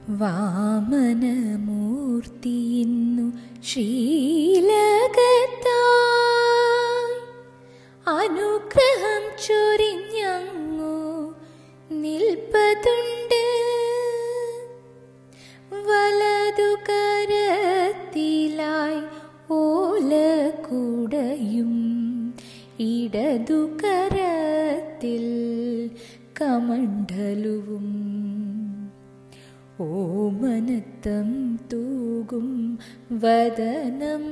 വാമനമൂർത്തിയിന്നു ശ്രീലകത്തായി അനുഗ്രഹം ചൊരിഞ്ഞങ്ങു നിൽപ്പതുണ്ട് വലതു കരത്തിലായി ഓലക്കുടയും ഇടതു കരത്തിൽ കമണ്ഡലുവും ഓമനത്തം തൂകും വദനം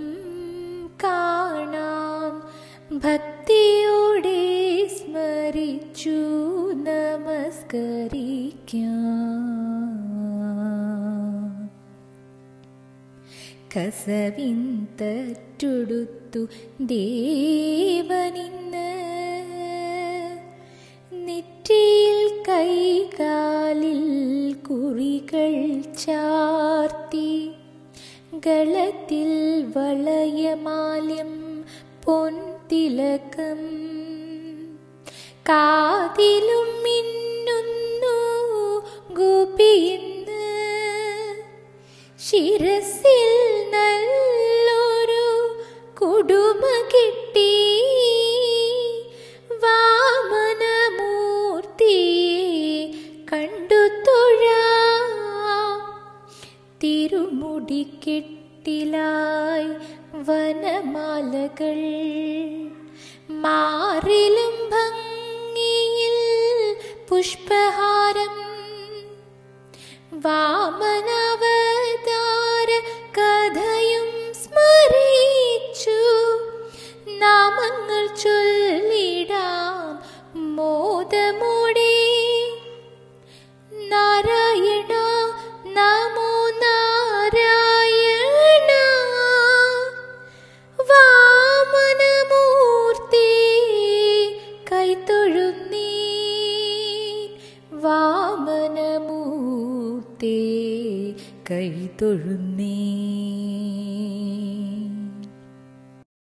കാണാം ഭക്തിയോടെ സ്മരിച്ചു നമസ്കരിക്കാം കസവിൻ തറ്റുടുത്തു ദേവനിന്ന് നെറ്റിയിൽ കൈകാലിൽ കുറികൾ ചാർത്തി ഗളത്തിൽ വളയമാല്യം പൊൻതിലകം കാതിലും മിന്നുന്നു ഗോപിയിന്ന് ശിരസിൽ നല്ലൊരു കുടുമ കിട്ടി വാമനമൂർത്തിയെ കണ്ടു തൊഴാം തിരുമുടിക്കെട്ടിലായി വനമാലകൾ മാറിലും ഭംഗിയിൽ പുഷ്പഹാരം വാമനവതാര കഥയും സ്മരിച്ചു നാമങ്ങൾ ചൊല്ലിടാം മോദമോടെ നാരായണ നമോ നാരായണ വാമനമൂർത്തി കൈത്തൊഴുന്നീ വാമനമൂർത്തി കൈത്തൊഴുന്നീ